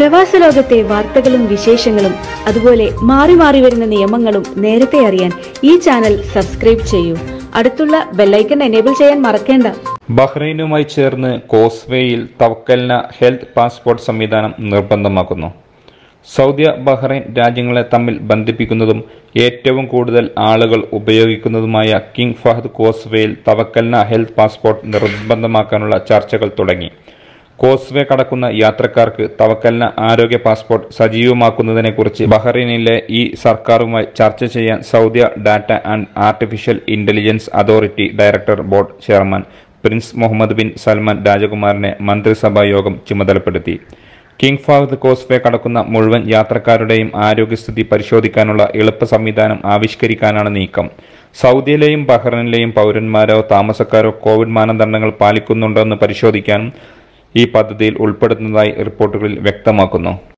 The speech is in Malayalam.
പ്രവാസ ലോകത്തെ വാർത്തകളും വിശേഷങ്ങളും അതുപോലെ മാറി മാറി വരുന്ന നിയമങ്ങളും നേരത്തെ അറിയാൻ ഈ ചാനൽ സബ്സ്ക്രൈബ് ചെയ്യൂ അടുത്തുള്ള ബെല്ലൈക്കൺ എനേബിൾ ചെയ്യാൻ മറക്കേണ്ട ബഹ്റൈനുമായി ചേർന്ന് കോസ്വേയിൽ തവക്കലിന ഹെൽത്ത് പാസ്പോർട്ട് സംവിധാനം നിർബന്ധമാക്കുന്നു സൗദി ബഹ്റൈൻ രാജ്യങ്ങളെ തമ്മിൽ ബന്ധിപ്പിക്കുന്നതും ഏറ്റവും കൂടുതൽ ആളുകൾ ഉപയോഗിക്കുന്നതുമായ കിങ് ഫഹദ് കോസ്വേയിൽ തവക്കലിന ഹെൽത്ത് പാസ്പോർട്ട് നിർബന്ധമാക്കാനുള്ള ചർച്ചകൾ തുടങ്ങി കോസ്വേ കടക്കുന്ന യാത്രക്കാർക്ക് തവക്കലിന ആരോഗ്യ പാസ്പോർട്ട് സജീവമാക്കുന്നതിനെക്കുറിച്ച് ബഹ്റൈനിലെ ഈ സർക്കാരുമായി ചർച്ച ചെയ്യാൻ Saudi data and artificial intelligence authority director board chairman prince Muhammad bin Salman രാജകുമാരനെ മന്ത്രിസഭാ യോഗം ചുമതലപ്പെടുത്തി കിങ് ഫഹദ് കോസ്വേ കടക്കുന്ന മുഴുവൻ യാത്രക്കാരുടെയും ആരോഗ്യസ്ഥിതി പരിശോധിക്കാനുള്ള എളുപ്പ സംവിധാനം ആവിഷ്കരിക്കാനാണ് നീക്കം സൗദിയിലെയും ബഹ്റൈനിലെയും പൗരന്മാരോ താമസക്കാരോ കോവിഡ് മാനദണ്ഡങ്ങൾ പാലിക്കുന്നുണ്ടോ എന്ന് പരിശോധിക്കാനും ഈ പദ്ധതിയിൽ ഉൾപ്പെടുത്തുന്നതായി റിപ്പോർട്ടുകളിൽ വ്യക്തമാക്കുന്നു